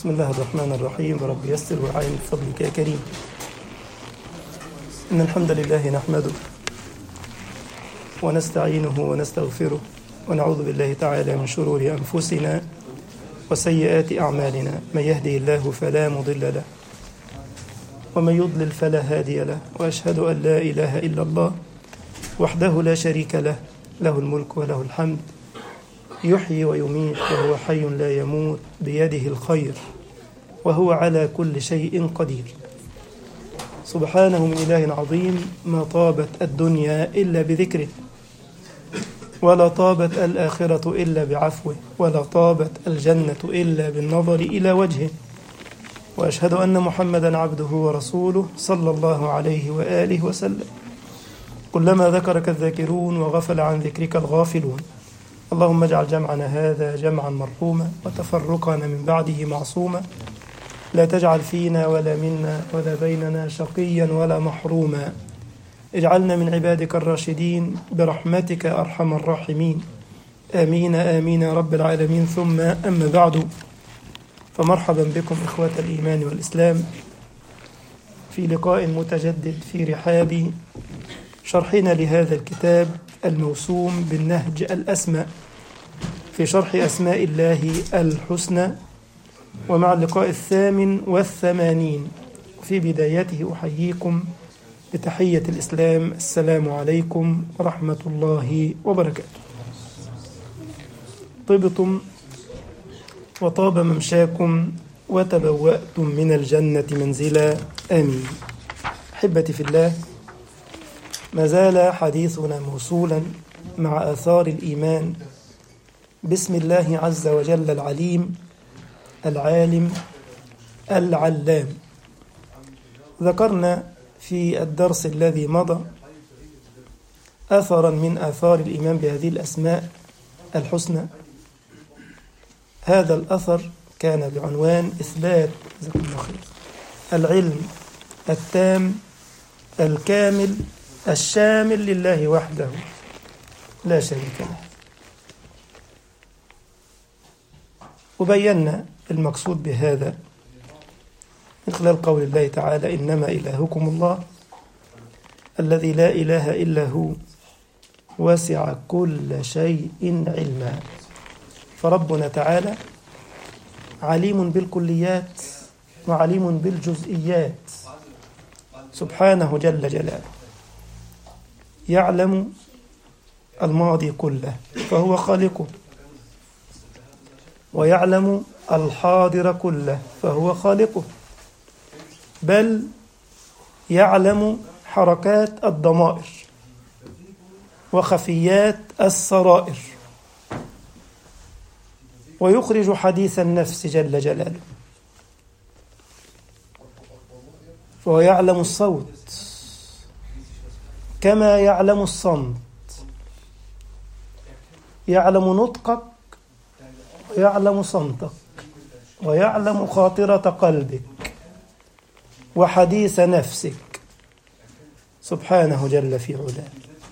بسم الله الرحمن الرحيم رب يسر وعين بفضلك يا كريم إن الحمد لله نحمده ونستعينه ونستغفره ونعوذ بالله تعالى من شرور أنفسنا وسيئات أعمالنا من يهده الله فلا مضل له ومن يضلل فلا هادي له وأشهد أن لا إله إلا الله وحده لا شريك له له الملك وله الحمد يحيي ويميت وهو حي لا يموت بيده الخير وهو على كل شيء قدير سبحانه من إله عظيم ما طابت الدنيا إلا بذكره ولا طابت الآخرة إلا بعفوه ولا طابت الجنة إلا بالنظر إلى وجهه وأشهد أن محمدا عبده ورسوله صلى الله عليه وآله وسلم كلما ذكرك الذاكرون وغفل عن ذكرك الغافلون اللهم اجعل جمعنا هذا جمعا مرحوما وتفرقنا من بعده معصوما لا تجعل فينا ولا منا ولا بيننا شقيا ولا محروما اجعلنا من عبادك الراشدين برحمتك أرحم الراحمين آمين آمين يا رب العالمين ثم أما بعد فمرحبا بكم إخوة الإيمان والإسلام في لقاء متجدد في رحاب شرحنا لهذا الكتاب الموسوم بالنهج الأسمى في شرح أسماء الله الحسنى ومع اللقاء الثامن والثمانين في بدايته أحييكم بتحية الإسلام السلام عليكم ورحمة الله وبركاته طبتم وطاب ممشاكم وتبوأتم من الجنة منزلا آمين أحبتي في الله ما زال حديثنا موصولا مع آثار الإيمان بسم الله عز وجل العليم العالم العلام ذكرنا في الدرس الذي مضى أثرا من آثار الإيمان بهذه الأسماء الحسنى هذا الأثر كان بعنوان إثبات العلم التام الكامل الشامل لله وحده لا شريك له وبينا المقصود بهذا من خلال قول الله تعالى إنما إلهكم الله الذي لا إله إلا هو وسع كل شيء علما فربنا تعالى عليم بالكليات وعليم بالجزئيات سبحانه جل جلاله يعلم الماضي كله فهو خالقه ويعلم الحاضر كله فهو خالقه بل يعلم حركات الضمائر وخفيات السرائر ويخرج حديث النفس جل جلاله وهو يعلم الصوت كما يعلم الصمت يعلم نطقك ويعلم صمتك ويعلم خاطرة قلبك وحديث نفسك سبحانه جل في علاه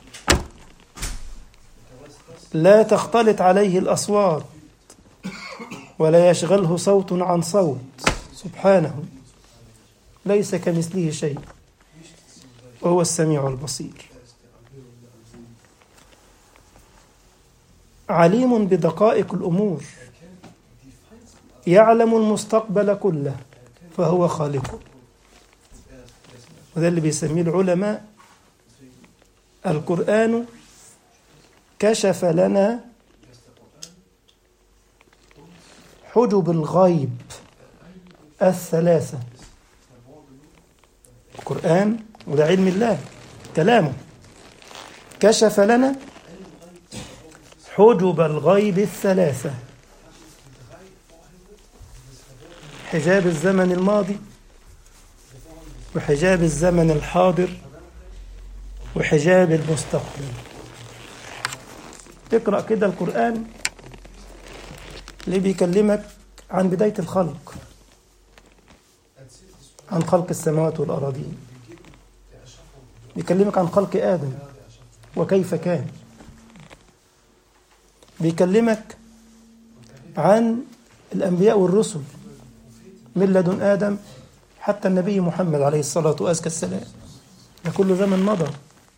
لا تختلط عليه الأصوات ولا يشغله صوت عن صوت سبحانه ليس كمثله شيء وهو السميع البصير عليم بدقائق الأمور يعلم المستقبل كله فهو خالقه وده اللي بيسميه العلماء القرآن كشف لنا حجب الغيب الثلاثة القرآن وده علم الله كلامه كشف لنا حجب الغيب الثلاثة حجاب الزمن الماضي وحجاب الزمن الحاضر وحجاب المستقبل اقرأ كده القرآن اللي بيكلمك عن بداية الخلق عن خلق السماوات والأراضين بيكلمك عن خلق آدم وكيف كان بيكلمك عن الأنبياء والرسل من لدن آدم حتى النبي محمد عليه الصلاة وأزكى السلام ده كل زمن مضى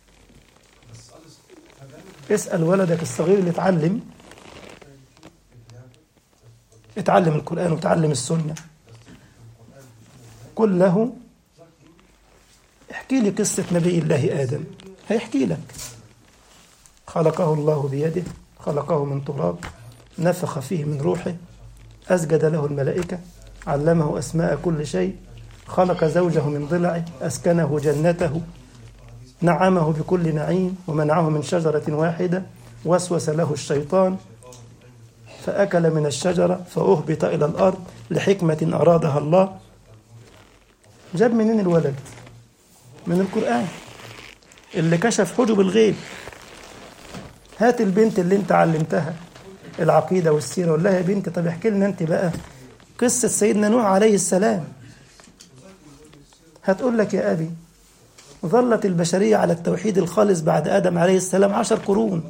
اسأل ولدك الصغير اللي اتعلم اتعلم القرآن وتعلم السنة قل له احكي لي قصة نبي الله آدم هيحكي لك خلقه الله بيده خلقه من تراب نفخ فيه من روحه أسجد له الملائكة علمه أسماء كل شيء خلق زوجه من ضلعه أسكنه جنته نعمه بكل نعيم ومنعه من شجرة واحدة وسوس له الشيطان فأكل من الشجرة فأهبط إلى الأرض لحكمة أرادها الله جاب منين الولد من القرآن اللي كشف حجب الغيب هات البنت اللي انت علمتها العقيدة والسيرة قول لها يا بنتي طب احكي لنا انت بقى قصة سيدنا نوح عليه السلام هتقول لك يا أبي ظلت البشرية على التوحيد الخالص بعد آدم عليه السلام عشر قرون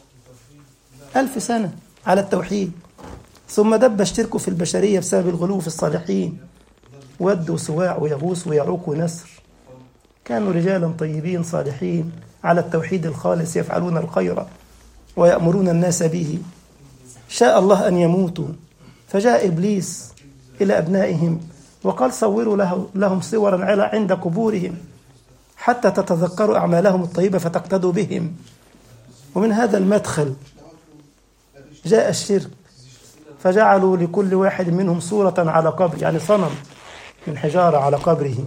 ألف سنة على التوحيد ثم دب اشتركوا في البشرية بسبب الغلو في الصالحين ود وسواع ويغوص ويعوق ونسر كانوا رجالا طيبين صالحين على التوحيد الخالص يفعلون الخير ويأمرون الناس به شاء الله أن يموتوا فجاء إبليس إلى أبنائهم وقال صوروا له لهم صورا على عند قبورهم حتى تتذكروا أعمالهم الطيبة فتقتدوا بهم ومن هذا المدخل جاء الشرك فجعلوا لكل واحد منهم صورة على قبر يعني صنم من حجارة على قبره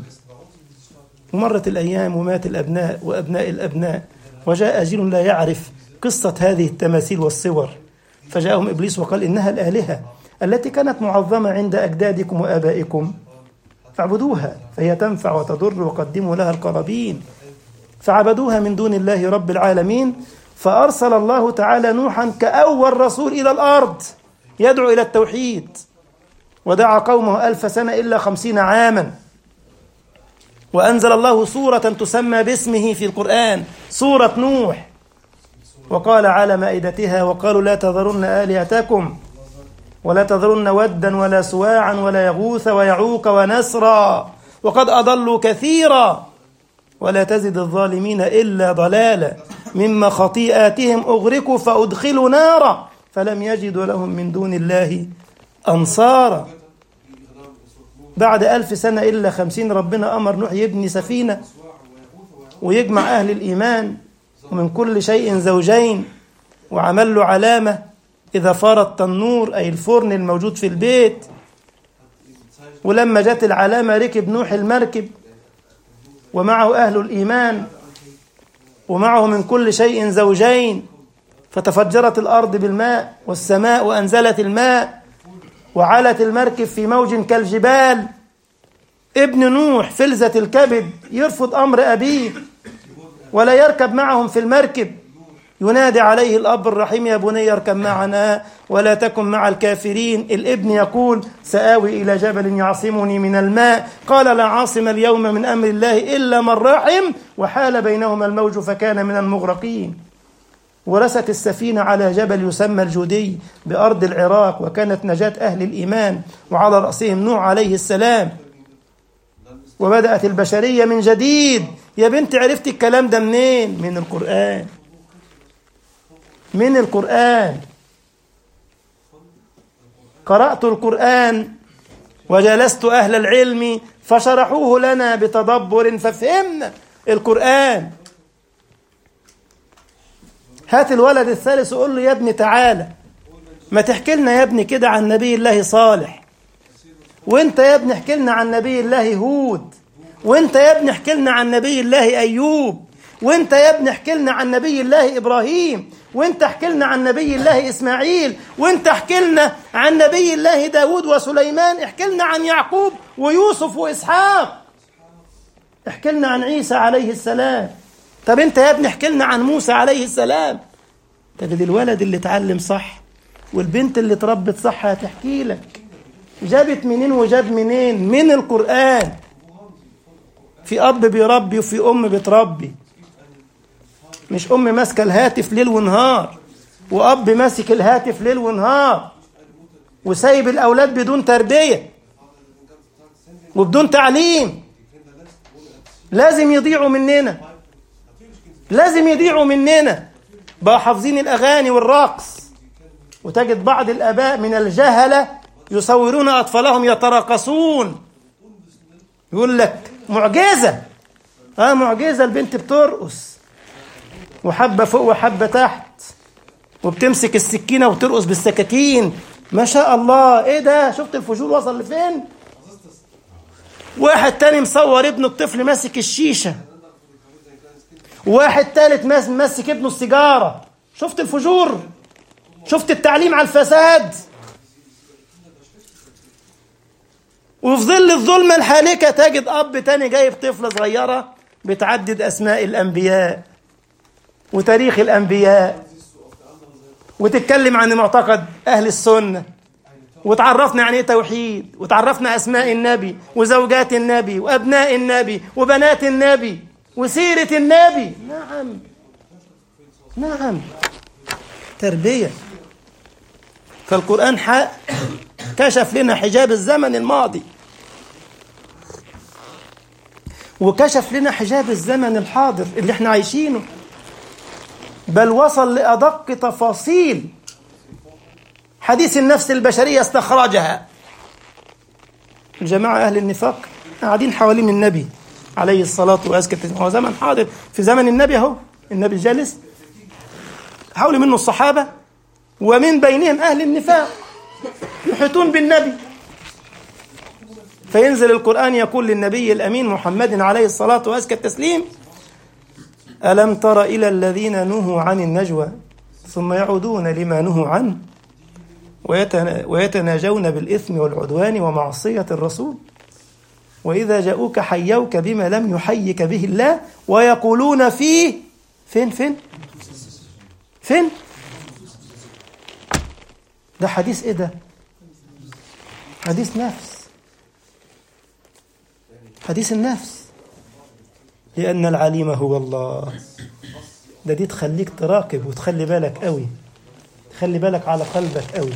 ومرت الأيام ومات الأبناء وأبناء الأبناء وجاء جيل لا يعرف قصة هذه التماثيل والصور فجاءهم إبليس وقال إنها الآلهة التي كانت معظمة عند أجدادكم وآبائكم فاعبدوها فهي تنفع وتضر وقدموا لها القرابين فعبدوها من دون الله رب العالمين فأرسل الله تعالى نوحا كأول رسول إلى الأرض يدعو إلى التوحيد ودعا قومه ألف سنة إلا خمسين عاما وأنزل الله سورة تسمى باسمه في القرآن سورة نوح وقال على مائدتها وقالوا لا تذرن آلهتكم ولا تذرن ودا ولا سواعا ولا يغوث ويعوق ونسرا وقد أضلوا كثيرا ولا تزد الظالمين إلا ضلالا مما خطيئاتهم أغرقوا فأدخلوا نارا فلم يجدوا لهم من دون الله أنصارا بعد ألف سنة إلا خمسين ربنا أمر نوح يبني سفينة ويجمع أهل الإيمان ومن كل شيء زوجين وعمل له علامة إذا فار التنور أي الفرن الموجود في البيت ولما جت العلامة ركب نوح المركب ومعه أهل الإيمان ومعه من كل شيء زوجين فتفجرت الأرض بالماء والسماء وأنزلت الماء وعلت المركب في موج كالجبال ابن نوح فلزة الكبد يرفض أمر أبيه ولا يركب معهم في المركب ينادي عليه الأب الرحيم يا بني اركب معنا ولا تكن مع الكافرين الابن يقول سآوي إلى جبل يعصمني من الماء قال لا عاصم اليوم من أمر الله إلا من رحم وحال بينهما الموج فكان من المغرقين ورست السفينة على جبل يسمى الجودي بأرض العراق وكانت نجاة أهل الإيمان وعلى رأسهم نوح عليه السلام وبدأت البشرية من جديد يا بنت عرفت الكلام ده منين من القرآن من القرآن قرأت القرآن وجلست أهل العلم فشرحوه لنا بتدبر ففهمنا القرآن هات الولد الثالث وقول له يا ابني تعالى ما تحكي لنا يا ابني كده عن نبي الله صالح وانت يا ابني احكي لنا عن نبي الله هود وانت يا ابني احكي لنا عن نبي الله ايوب وانت يا ابني احكي لنا عن نبي الله ابراهيم وانت احكي لنا عن نبي الله اسماعيل وانت احكي لنا عن نبي الله داود وسليمان احكي لنا عن يعقوب ويوسف واسحاق احكي لنا عن عيسى عليه السلام طب انت يا ابني احكي لنا عن موسى عليه السلام تجد الولد اللي اتعلم صح والبنت اللي اتربت صح هتحكي لك جابت منين وجاب منين من القرآن في أب بيربي وفي أم بتربي مش أم ماسكة الهاتف ليل ونهار وأب ماسك الهاتف ليل ونهار وسايب الأولاد بدون تربية وبدون تعليم لازم يضيعوا مننا لازم يضيعوا مننا بقى حافظين الأغاني والرقص وتجد بعض الآباء من الجهلة يصورون أطفالهم يتراقصون يقول لك معجزة اه معجزة البنت بترقص وحبة فوق وحبة تحت وبتمسك السكينة وترقص بالسكاكين ما شاء الله ايه ده شفت الفجور وصل لفين واحد تاني مصور ابنه الطفل ماسك الشيشة واحد تالت ماسك ابنه السيجارة شفت الفجور شفت التعليم على الفساد وفي ظل الظلمة الحالكة تجد أب تاني جايب طفلة صغيرة بتعدد أسماء الأنبياء وتاريخ الأنبياء وتتكلم عن معتقد أهل السنة وتعرفنا عن ايه توحيد وتعرفنا اسماء النبي وزوجات النبي وابناء النبي وبنات النبي وسيره النبي نعم نعم تربيه فالقران حق كشف لنا حجاب الزمن الماضي وكشف لنا حجاب الزمن الحاضر اللي احنا عايشينه بل وصل لادق تفاصيل حديث النفس البشرية استخرجها الجماعة أهل النفاق قاعدين حوالين النبي عليه الصلاة والسلام هو زمن حاضر في زمن النبي أهو النبي جالس حول منه الصحابة ومن بينهم أهل النفاق يحيطون بالنبي فينزل القرآن يقول للنبي الأمين محمد عليه الصلاة وأزكى التسليم ألم تر إلى الذين نهوا عن النجوى ثم يعودون لما نهوا عنه ويتناجون بالإثم والعدوان ومعصية الرسول وإذا جاءوك حيوك بما لم يحيك به الله ويقولون فيه فين فين فين ده حديث ايه ده حديث نفس حديث النفس لأن العليم هو الله ده دي تخليك تراقب وتخلي بالك قوي خلي بالك على قلبك قوي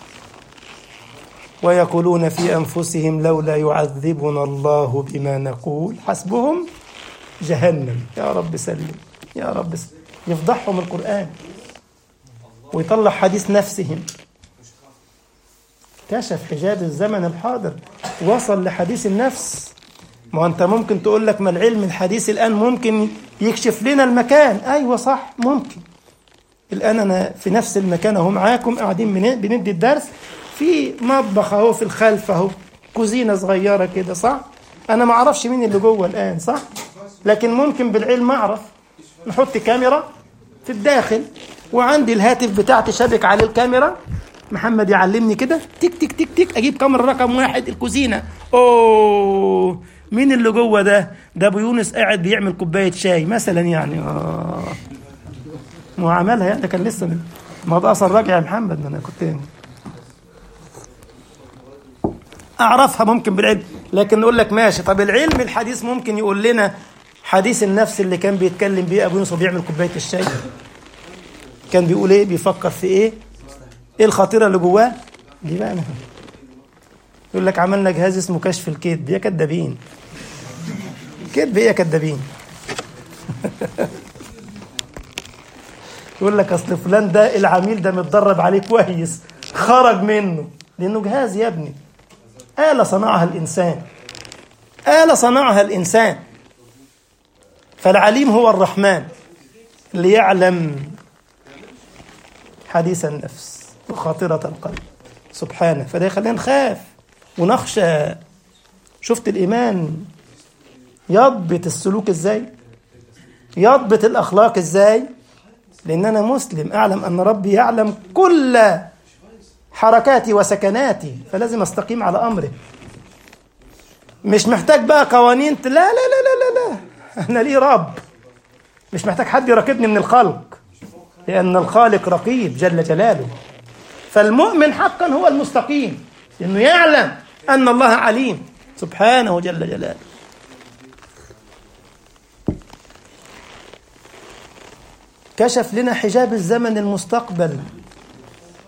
ويقولون في أنفسهم لولا يعذبنا الله بما نقول حسبهم جهنم يا رب سلم يا رب سلم يفضحهم القرآن ويطلع حديث نفسهم كشف حجاب الزمن الحاضر وصل لحديث النفس ما انت ممكن تقول لك ما العلم الحديث الآن ممكن يكشف لنا المكان أيوة صح ممكن الآن أنا في نفس المكان أهو معاكم قاعدين بندي الدرس في مطبخ أهو في الخلف أهو كوزينة صغيرة كده صح؟ أنا ما أعرفش مين اللي جوه الآن صح؟ لكن ممكن بالعلم أعرف نحط كاميرا في الداخل وعندي الهاتف بتاعتي شابك عليه الكاميرا محمد يعلمني كده تك تك تك تك أجيب كاميرا رقم واحد الكوزينة أوه مين اللي جوه ده؟ ده أبو يونس قاعد بيعمل كوباية شاي مثلا يعني آه ما هو عملها يعني ده كان لسه من ما بقى اصلا راجع يا محمد ما انا كنت اعرفها ممكن بالعلم لكن نقول لك ماشي طب العلم الحديث ممكن يقول لنا حديث النفس اللي كان بيتكلم بيه ابو يوسف بيعمل كوبايه الشاي كان بيقول ايه بيفكر في ايه ايه الخطيره اللي جواه دي بقى أنا. يقول لك عملنا جهاز اسمه كشف الكذب يا كدابين كذب ايه يا كدابين يقول لك اصل فلان ده العميل ده متدرب عليه كويس خرج منه لانه جهاز يا ابني آلة صنعها الإنسان آلة صنعها الإنسان فالعليم هو الرحمن اللي يعلم حديث النفس وخاطرة القلب سبحانه فده يخلينا نخاف ونخشى شفت الإيمان يضبط السلوك إزاي يضبط الأخلاق إزاي لأن أنا مسلم أعلم أن ربي يعلم كل حركاتي وسكناتي فلازم أستقيم على أمره مش محتاج بقى قوانين لا لا لا لا لا, لا. أنا لي رب مش محتاج حد يراقبني من الخلق لأن الخالق رقيب جل جلاله فالمؤمن حقا هو المستقيم لأنه يعلم أن الله عليم سبحانه جل جلاله كشف لنا حجاب الزمن المستقبل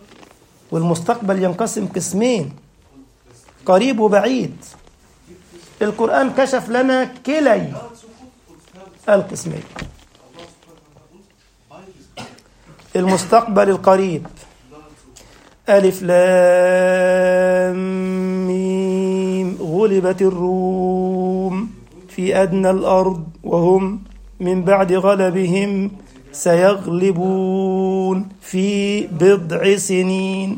والمستقبل ينقسم قسمين قريب وبعيد القرآن كشف لنا كلي القسمين المستقبل القريب ألف لام ميم غلبت الروم في أدنى الأرض وهم من بعد غلبهم سيغلبون في بضع سنين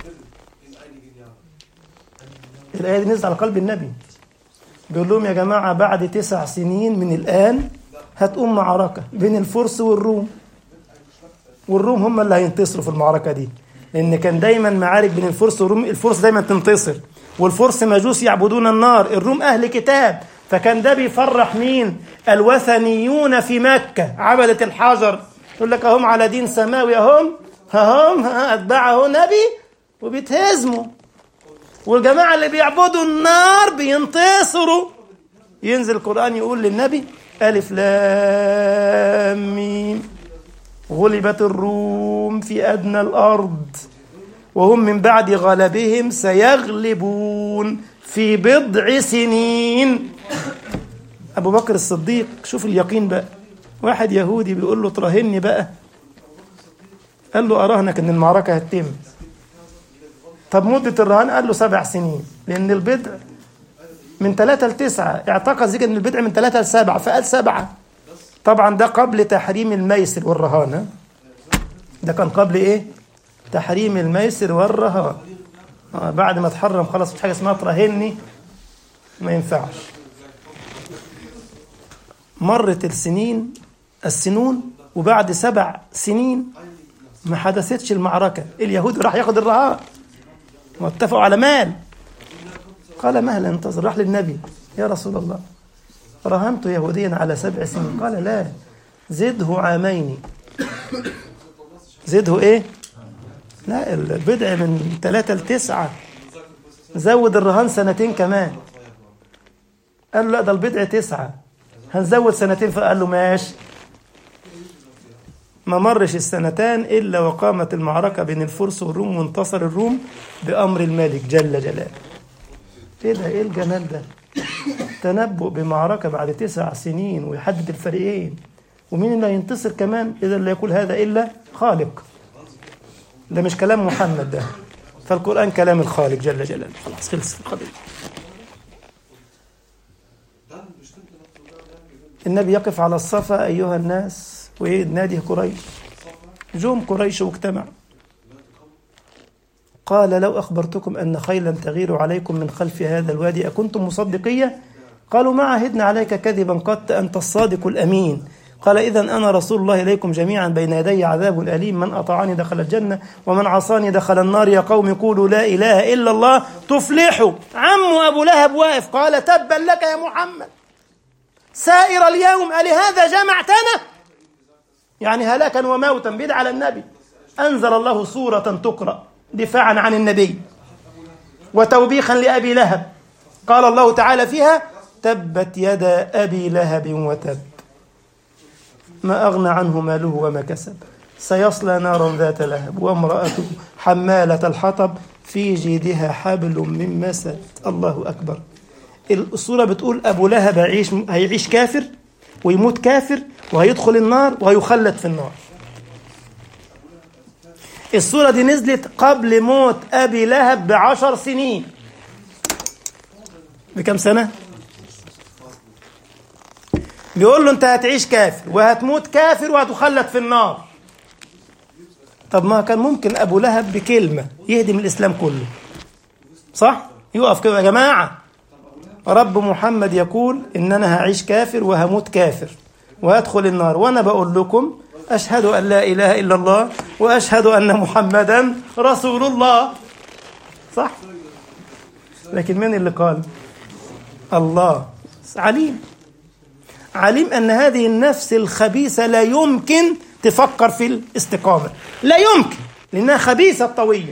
الآية دي نزلت على قلب النبي بيقول لهم يا جماعة بعد تسع سنين من الآن هتقوم معركة بين الفرس والروم والروم هم اللي هينتصروا في المعركة دي لأن كان دايما معارك بين الفرس والروم الفرس دايما تنتصر والفرس مجوس يعبدون النار الروم أهل كتاب فكان ده بيفرح مين الوثنيون في مكة عبدة الحجر يقول لك أهم على دين سماوي أهم هم أتباعه نبي وبيتهزموا والجماعة اللي بيعبدوا النار بينتصروا ينزل القرآن يقول للنبي ألف لام ميم غلبت الروم في أدنى الأرض وهم من بعد غلبهم سيغلبون في بضع سنين أبو بكر الصديق شوف اليقين بقى واحد يهودي بيقول له تراهني بقى قال له أراهنك إن المعركة هتتم طب مدة الرهان قال له سبع سنين لأن البضع من ثلاثة لتسعة اعتقد زيك إن البضع من ثلاثة لسبعة فقال سبعة طبعا ده قبل تحريم الميسر والرهان ده كان قبل إيه؟ تحريم الميسر والرهان آه بعد ما تحرم خلاص مش حاجة اسمها تراهني ما ينفعش مرت السنين السنون وبعد سبع سنين ما حدثتش المعركة اليهود راح ياخد الرهان واتفقوا على مال قال مهلا انتظر راح للنبي يا رسول الله رهنت يهوديا على سبع سنين قال لا زده عامين زده ايه لا البدع من ثلاثة لتسعة زود الرهان سنتين كمان قال له لا ده البدع تسعة هنزود سنتين فقال له ماشي ما مرش السنتان إلا وقامت المعركة بين الفرس والروم وانتصر الروم بأمر الملك جل جلاله ايه ده ايه الجمال ده تنبؤ بمعركة بعد تسع سنين ويحدد الفريقين ومين اللي هينتصر كمان إذا اللي يقول هذا إلا خالق ده مش كلام محمد ده فالقرآن كلام الخالق جل جلاله خلاص خلص القضية النبي يقف على الصفا أيها الناس وينادي قريش جم قريش واجتمع قال لو أخبرتكم أن خيلا تغير عليكم من خلف هذا الوادي أكنتم مصدقية قالوا ما عهدنا عليك كذبا قد أنت الصادق الأمين قال إذا أنا رسول الله إليكم جميعا بين يدي عذاب أليم من أطاعني دخل الجنة ومن عصاني دخل النار يا قوم قولوا لا إله إلا الله تفلحوا عم أبو لهب واقف قال تبا لك يا محمد سائر اليوم ألهذا جمعتنا يعني هلاكا وموتا بدع على النبي أنزل الله سورة تقرأ دفاعا عن النبي وتوبيخا لأبي لهب قال الله تعالى فيها تبت يدا أبي لهب وتب ما أغنى عنه ماله وما كسب سيصلى نارا ذات لهب وامرأته حمالة الحطب في جيدها حبل من مسد الله أكبر الصورة بتقول أبو لهب هيعيش, هيعيش كافر ويموت كافر وهيدخل النار وهيخلد في النار الصورة دي نزلت قبل موت أبي لهب بعشر سنين بكم سنة؟ بيقول له أنت هتعيش كافر وهتموت كافر وهتخلد في النار طب ما كان ممكن أبو لهب بكلمة يهدم الإسلام كله صح؟ يقف كده يا جماعة رب محمد يقول إن أنا هعيش كافر وهموت كافر وهدخل النار وأنا بقول لكم أشهد أن لا إله إلا الله وأشهد أن محمدا رسول الله صح لكن من اللي قال الله عليم عليم أن هذه النفس الخبيثة لا يمكن تفكر في الاستقامة لا يمكن لأنها خبيثة طوية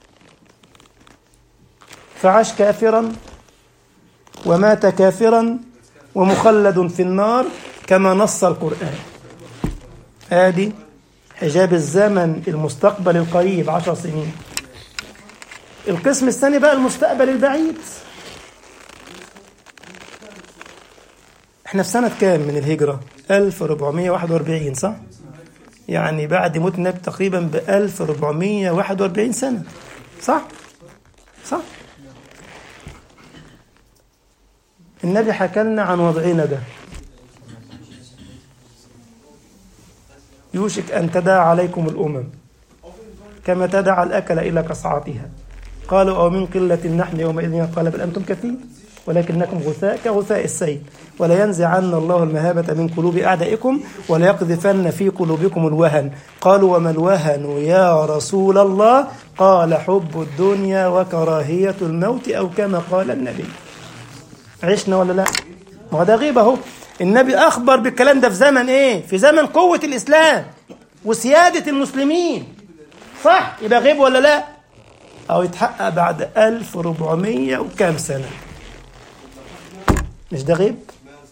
فعاش كافرا ومات كافرا ومخلد في النار كما نص القرآن ادي حجاب الزمن المستقبل القريب عشر سنين القسم الثاني بقى المستقبل البعيد احنا في سنة كام من الهجرة 1441 صح يعني بعد موت النبي تقريبا ب 1441 سنة صح صح النبي حكى لنا عن وضعنا ده يوشك أن تداعى عليكم الأمم كما تدعى الأكل إلى قصعتها قالوا أو من قلة نحن يومئذ قال بل أنتم كثير ولكنكم غثاء كغثاء السيل ولا ينزعن الله المهابة من قلوب أعدائكم ولا يقذفن في قلوبكم الوهن قالوا وما الوهن يا رسول الله قال حب الدنيا وكراهية الموت أو كما قال النبي عشنا ولا لا ما هو ده غيبة اهو النبي أخبر بالكلام ده في زمن إيه في زمن قوة الإسلام وسيادة المسلمين صح يبقى غيب ولا لا أو يتحقق بعد 1400 وكام سنة مش ده غيب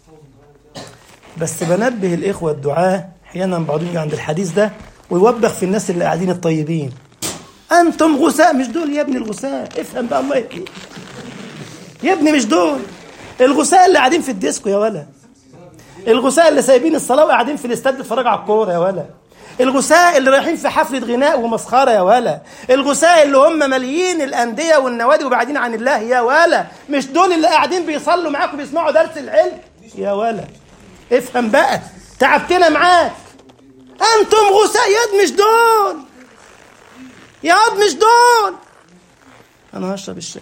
بس بنبه الإخوة الدعاة أحيانا بعضهم يجي عند الحديث ده ويوبخ في الناس اللي قاعدين الطيبين أنتم غثاء مش دول يا ابني الغثاء افهم بقى الله يهديك يا ابني مش دول الغثاء اللي قاعدين في الديسكو يا ولا الغثاء اللي سايبين الصلاة وقاعدين في الاستاد بيتفرجوا على الكورة يا ولا الغثاء اللي رايحين في حفلة غناء ومسخرة يا ولا الغثاء اللي هم ماليين الأندية والنوادي وبعدين عن الله يا ولا مش دول اللي قاعدين بيصلوا معاك وبيسمعوا درس العلم يا ولا افهم بقى تعبتنا معاك أنتم غثاء ياد مش دول ياد مش دول أنا هشرب الشاي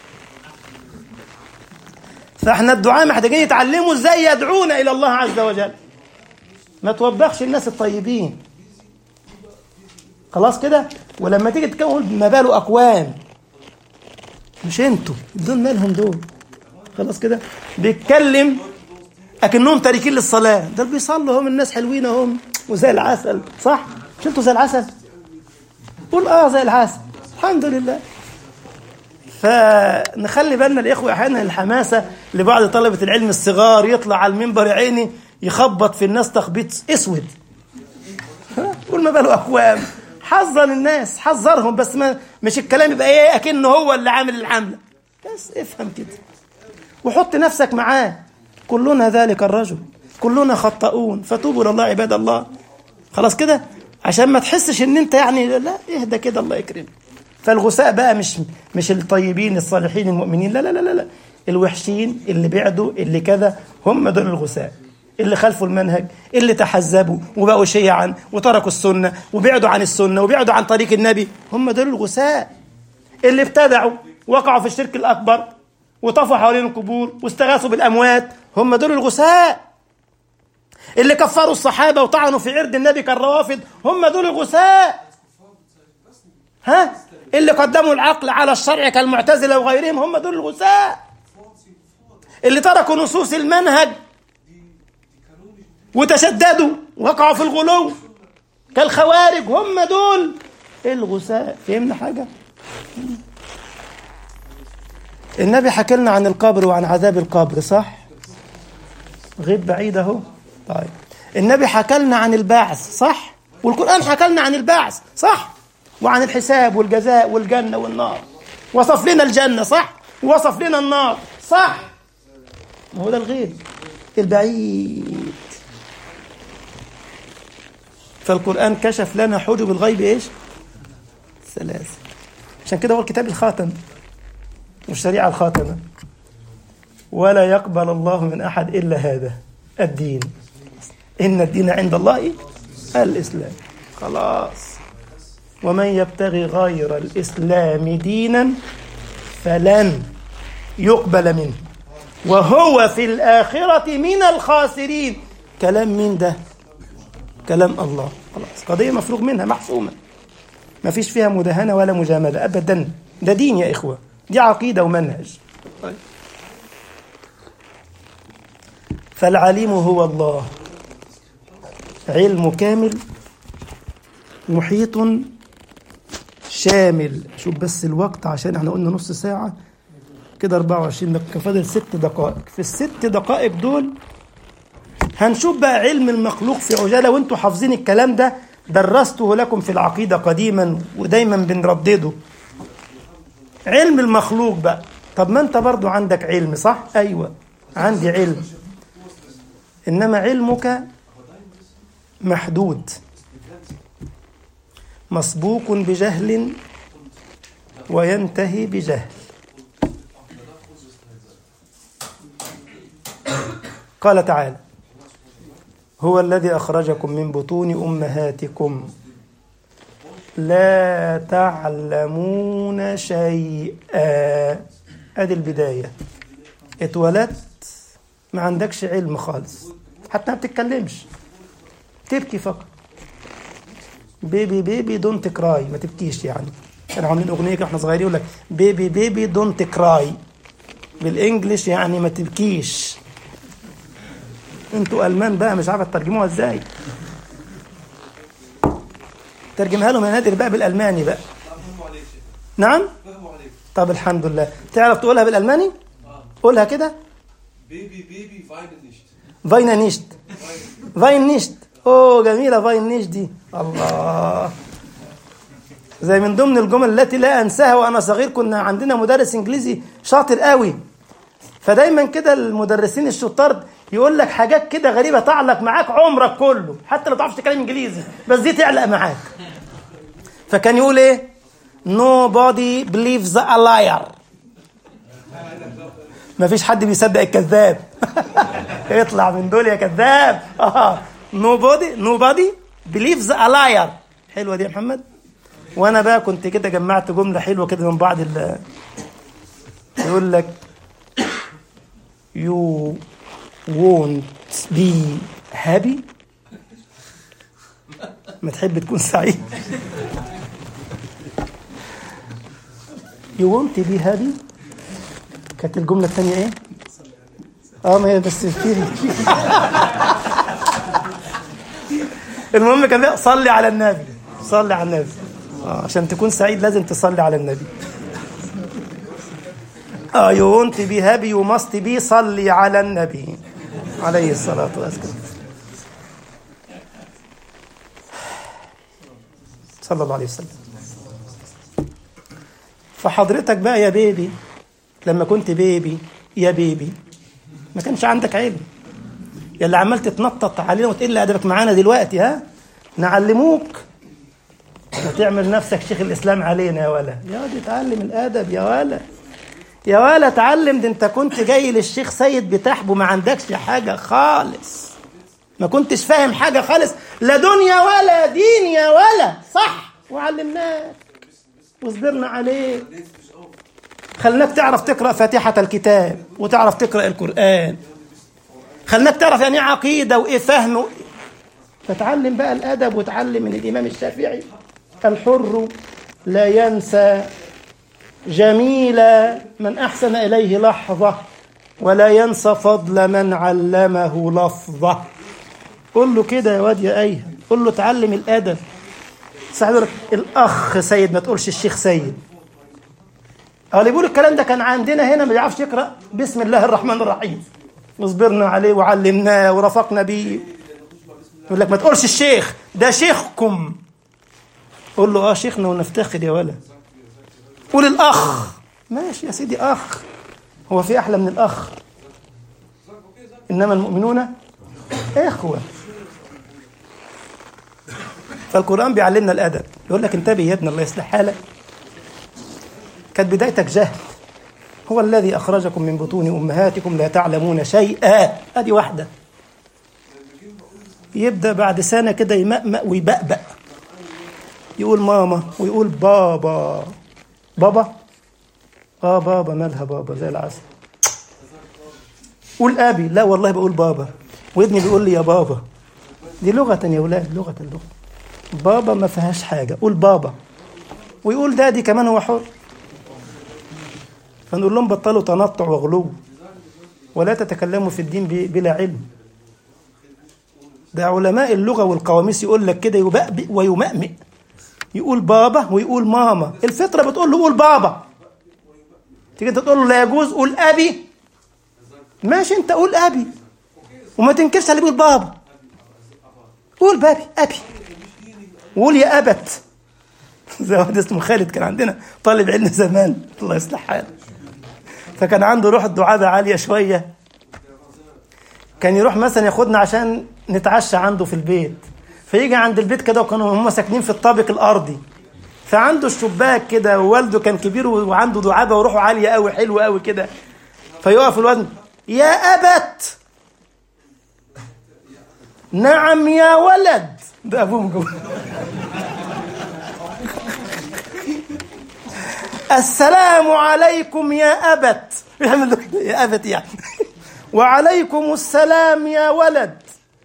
فاحنا الدعاء محتاجين يتعلموا ازاي يدعون الى الله عز وجل ما توبخش الناس الطيبين خلاص كده ولما تيجي تكون ما باله اقوام مش انتوا دول مالهم دول خلاص كده بيتكلم اكنهم تاركين للصلاه دول بيصلوا هم الناس حلوين هم وزي العسل صح مش انتوا زي العسل قول اه زي العسل الحمد لله فنخلي بالنا الاخوه احيانا الحماسه لبعض طلبه العلم الصغار يطلع على المنبر عيني يخبط في الناس تخبيط اسود قول ما باله اقوام حذر الناس حذرهم بس ما مش الكلام يبقى ايه اكنه هو اللي عامل العمله بس افهم كده وحط نفسك معاه كلنا ذلك الرجل كلنا خطاؤون فتوبوا الى الله عباد الله خلاص كده عشان ما تحسش ان انت يعني لا اهدى كده الله يكرمك فالغثاء بقى مش مش الطيبين الصالحين المؤمنين لا لا لا لا الوحشين اللي بعدوا اللي كذا هم دول الغثاء اللي خلفوا المنهج اللي تحزبوا وبقوا شيعا وتركوا السنة وبعدوا عن السنة وبعدوا عن طريق النبي هم دول الغثاء اللي ابتدعوا وقعوا في الشرك الأكبر وطفوا حوالين القبور واستغاثوا بالأموات هم دول الغثاء اللي كفروا الصحابة وطعنوا في عرض النبي كالروافد هم دول الغثاء ها اللي قدموا العقل على الشرع كالمعتزلة وغيرهم هم دول الغثاء اللي تركوا نصوص المنهج وتشددوا وقعوا في الغلو كالخوارج هم دول الغثاء فهمنا حاجة النبي حكى لنا عن القبر وعن عذاب القبر صح غيب بعيد اهو طيب النبي حكى لنا عن البعث صح والقرآن حكى لنا عن البعث صح وعن الحساب والجزاء والجنة والنار وصف لنا الجنة صح ووصف لنا النار صح ما هو ده الغيب البعيد فالقرآن كشف لنا حجب الغيب ايش ثلاثة عشان كده هو الكتاب الخاتم والشريعة الخاتمة ولا يقبل الله من أحد إلا هذا الدين إن الدين عند الله الإسلام خلاص ومن يبتغي غير الإسلام دينا فلن يقبل منه وهو في الآخرة من الخاسرين كلام مين ده كلام الله خلاص قضية مفروغ منها محسومة ما فيش فيها مداهنة ولا مجاملة أبدا ده دين يا إخوة دي عقيدة ومنهج طيب. فالعليم هو الله علم كامل محيط شامل شوف بس الوقت عشان احنا قلنا نص ساعة كده 24 دقيقة فاضل ست دقائق في الست دقائق دول هنشوف بقى علم المخلوق في عجالة وانتوا حافظين الكلام ده درسته لكم في العقيدة قديما ودايما بنردده علم المخلوق بقى طب ما انت برضو عندك علم صح ايوه عندي علم إنما علمك محدود مسبوق بجهل وينتهي بجهل قال تعالى هو الذي أخرجكم من بطون أمهاتكم لا تعلمون شيئا ادي البداية اتولدت ما عندكش علم خالص حتى ما بتتكلمش تبكي فقط بيبي بيبي دونت كراي ما تبكيش يعني كانوا عاملين اغنيه كده احنا صغيرين يقول لك بيبي بيبي دونت كراي بالانجلش يعني ما تبكيش انتوا المان بقى مش عارفه تترجموها ازاي ترجمها لهم يا نادر بقى بالالماني بقى نعم طب الحمد لله تعرف تقولها بالالماني قولها كده Baby, Baby, weine nicht. فاينا نيشت فاين نيشت اوه جميله فاين نيشت دي الله زي من ضمن الجمل التي لا انساها وانا صغير كنا عندنا مدرس انجليزي شاطر قوي فدايما كده المدرسين الشطار يقول لك حاجات كده غريبه تعلق معاك عمرك كله حتى لو تعرفش تتكلم انجليزي بس دي تعلق معاك فكان يقول ايه nobody believes a liar ما فيش حد بيصدق الكذاب اطلع من دول يا كذاب اه nobody nobody believes a liar حلوه دي يا محمد وانا بقى كنت كده جمعت جمله حلوه كده من بعض ال يقول لك you won't be happy ما تحب تكون سعيد you won't be happy كانت الجملة الثانية ايه؟ اه ما هي بس في المهم كان بقى صلي على النبي صلي على النبي آه عشان تكون سعيد لازم تصلي على النبي اه you want to be happy you must be صلي على النبي عليه الصلاة والسلام صلى الله عليه وسلم فحضرتك بقى يا بيبي لما كنت بيبي يا بيبي ما كانش عندك علم يا اللي عمال تتنطط علينا وتقل ادبك معانا دلوقتي ها نعلموك وتعمل نفسك شيخ الاسلام علينا يا ولا يا واد اتعلم الادب يا ولا يا ولا اتعلم ده انت كنت جاي للشيخ سيد بتحبه ما عندكش حاجه خالص ما كنتش فاهم حاجه خالص لا دنيا ولا دين يا ولا صح وعلمناك وصبرنا عليك خلناك تعرف تقرا فاتحه الكتاب وتعرف تقرا القران خلناك تعرف يعني ايه عقيده وايه فهم و... فتعلم بقى الادب وتعلم من الامام الشافعي الحر لا ينسى جميل من احسن اليه لحظه ولا ينسى فضل من علمه لفظه قول له كده يا واد يا ايها قول له اتعلم الادب ساعد الاخ سيد ما تقولش الشيخ سيد اه اللي بيقول الكلام ده كان عندنا هنا ما بيعرفش يقرا بسم الله الرحمن الرحيم وصبرنا عليه وعلمناه ورفقنا بيه يقول لك ما تقولش الشيخ ده شيخكم قول له اه شيخنا ونفتخر يا ولا قول الاخ ماشي يا سيدي اخ هو في احلى من الاخ انما المؤمنون اخوه فالقران بيعلمنا الادب يقول لك انتبه يا ابن الله يصلح حالك كانت بدايتك جهل هو الذي أخرجكم من بطون أمهاتكم لا تعلمون شيئا هذه واحدة يبدأ بعد سنة كده يمأمأ ويبأبأ يقول ماما ويقول بابا بابا اه بابا مالها بابا زي العسل قول أبي لا والله بقول بابا وابني بيقول لي يا بابا دي لغة يا ولاد لغة اللغة بابا ما فيهاش حاجة قول بابا ويقول دادي كمان هو حر فنقول لهم بطلوا تنطع وغلو ولا تتكلموا في الدين بلا علم ده علماء اللغة والقواميس يقول لك كده يبأبئ ويمأمئ يقول بابا ويقول ماما الفطرة بتقول له قول بابا تيجي انت تقول له لا يجوز قول أبي ماشي انت قول أبي وما تنكرش اللي بيقول بابا قول بابي أبي وقول يا أبت زي واحد اسمه خالد كان عندنا طالب علم زمان الله يصلح حاله فكان عنده روح الدعابة عالية شوية كان يروح مثلا ياخدنا عشان نتعشى عنده في البيت فيجي عند البيت كده وكانوا هم ساكنين في الطابق الارضي فعنده الشباك كده ووالده كان كبير وعنده دعابه وروحه عاليه قوي حلوه قوي كده فيقف الواد يا ابت نعم يا ولد ده ابوهم جوه السلام عليكم يا ابت يعمل له يا ابت يعني وعليكم السلام يا ولد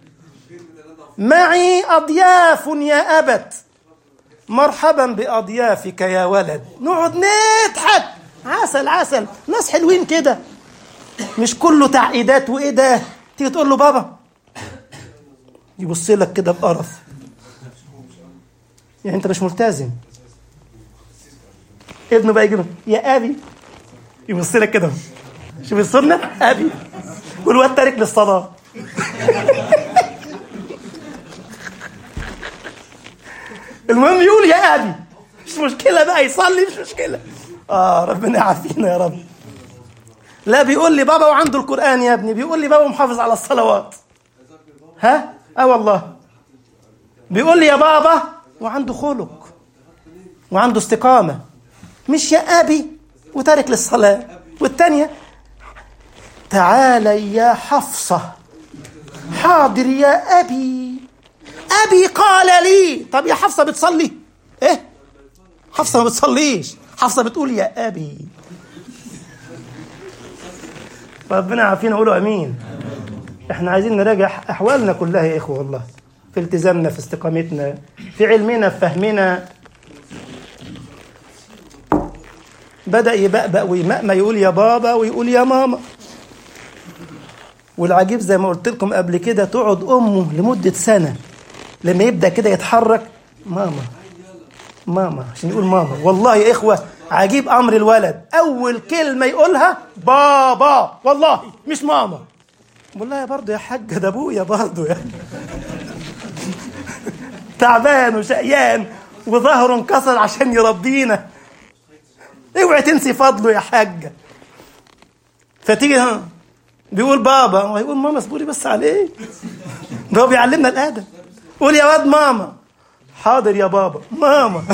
معي اضياف يا ابت مرحبا باضيافك يا ولد نقعد نضحك عسل عسل ناس حلوين كده مش كله تعقيدات وايه ده تيجي تقول له بابا يبص لك كده بقرف يعني انت مش ملتزم ابنه بقى يجيب يا ابي يبص لك كده شوف السنه ابي والواد تارك للصلاه المهم يقول يا ابي مش مشكله بقى يصلي مش مشكله اه ربنا يعافينا يا رب لا بيقول لي بابا وعنده القران يا ابني بيقول لي بابا محافظ على الصلوات ها اه والله بيقول لي يا بابا وعنده خلق وعنده استقامه مش يا ابي وتارك للصلاه والثانيه تعالى يا حفصه حاضر يا ابي ابي قال لي طب يا حفصه بتصلي ايه حفصه ما بتصليش حفصه بتقول يا ابي ربنا يعافينا قولوا امين احنا عايزين نراجع احوالنا كلها يا اخوه والله في التزامنا في استقامتنا في علمنا في فهمنا بدا يبقبق ويمأمى يقول يا بابا ويقول يا ماما والعجيب زي ما قلت لكم قبل كده تقعد امه لمده سنه لما يبدا كده يتحرك ماما ماما عشان يقول ماما والله يا اخوه عجيب امر الولد اول كلمه يقولها بابا والله مش ماما والله يا برضه يا حاجه ده ابويا برضه يا تعبان وشقيان وظهره انكسر عشان يربينا اوعي تنسي فضله يا حاجه فتيجي ها بيقول بابا ويقول ماما اصبري بس عليه ده هو بيعلمنا الادب قول يا واد ماما حاضر يا بابا ماما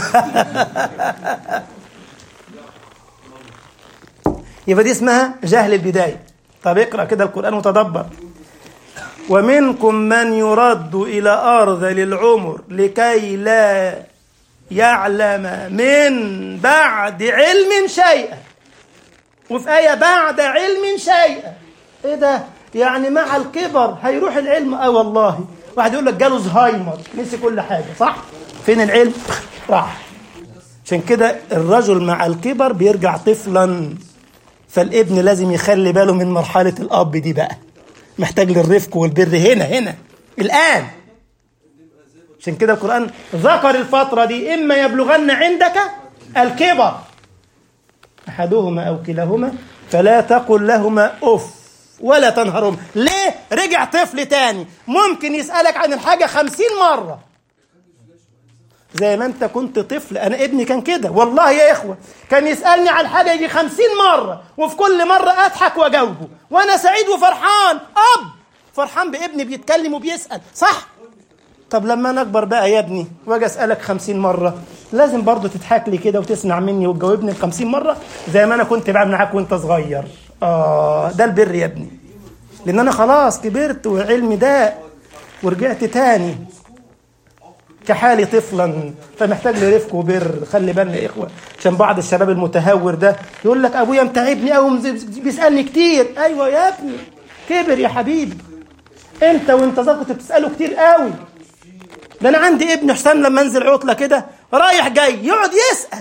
يبقى دي اسمها جهل البداية طب اقرأ كده القرآن وتدبر ومنكم من يرد إلى أرض للعمر لكي لا يعلم من بعد علم شيئا وفي آية بعد علم شيئا ايه ده يعني مع الكبر هيروح العلم اه والله واحد يقول لك جاله زهايمر نسي كل حاجه صح فين العلم راح عشان كده الرجل مع الكبر بيرجع طفلا فالابن لازم يخلي باله من مرحله الاب دي بقى محتاج للرفق والبر هنا هنا الان عشان كده القران ذكر الفتره دي اما يبلغن عندك الكبر احدهما او كلاهما فلا تقل لهما اف ولا تنهرهم ليه رجع طفل تاني ممكن يسألك عن الحاجة خمسين مرة زي ما انت كنت طفل انا ابني كان كده والله يا اخوة كان يسألني عن حاجة يجي خمسين مرة وفي كل مرة اضحك واجاوبه وانا سعيد وفرحان اب فرحان بابني بيتكلم وبيسأل صح طب لما انا اكبر بقى يا ابني واجي اسالك خمسين مره لازم برضه تضحك لي كده وتسمع مني وتجاوبني الخمسين مره زي ما انا كنت بعمل معاك وانت صغير اه ده البر يا ابني لان انا خلاص كبرت وعلمي ده ورجعت تاني كحالي طفلا فمحتاج لرفق وبر خلي بالنا يا اخوه عشان بعض الشباب المتهور ده يقول لك ابويا متعبني قوي بيسالني كتير ايوه يا ابني كبر يا حبيبي انت وانت صغير كنت بتساله كتير قوي ده انا عندي ابن حسام لما انزل عطله كده رايح جاي يقعد يسال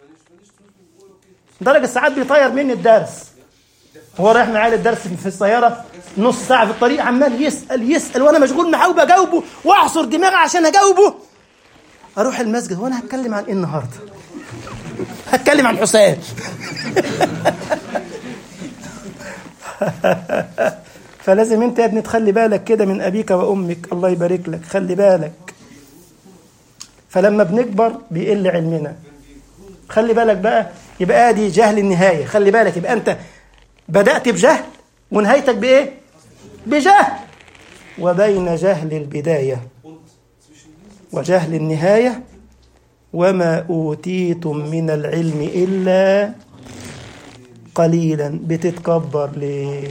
درجة ساعات بيطير مني الدرس هو رايح معايا الدرس في السيارة نص ساعة في الطريق عمال يسأل يسأل وأنا مشغول معاه وبجاوبه وأعصر دماغي عشان أجاوبه أروح المسجد وأنا هتكلم عن إيه النهاردة؟ هتكلم عن حسام فلازم أنت يا ابني تخلي بالك كده من أبيك وأمك الله يبارك لك خلي بالك فلما بنكبر بيقل علمنا خلي بالك بقى يبقى ادي جهل النهايه خلي بالك يبقى انت بدات بجهل ونهايتك بايه بجهل وبين جهل البداية وجهل النهاية وما أوتيتم من العلم إلا قليلا بتتكبر ليه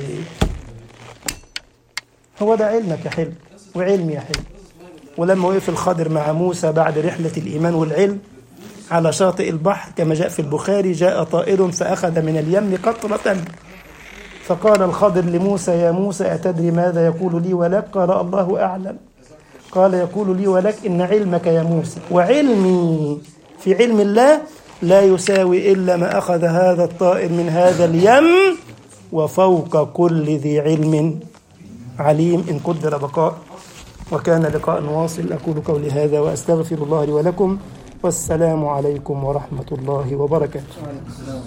هو ده علمك يا حلم وعلمي يا حلم ولما وقف الخضر مع موسى بعد رحلة الإيمان والعلم على شاطئ البحر كما جاء في البخاري جاء طائر فأخذ من اليم قطرة فقال الخضر لموسى يا موسى أتدري ماذا يقول لي ولك قال الله أعلم قال يقول لي ولك إن علمك يا موسى وعلمي في علم الله لا يساوي إلا ما أخذ هذا الطائر من هذا اليم وفوق كل ذي علم عليم إن قدر بقاء وكان لقاء واصل أقول قولي هذا وأستغفر الله لي ولكم والسلام عليكم ورحمة الله وبركاته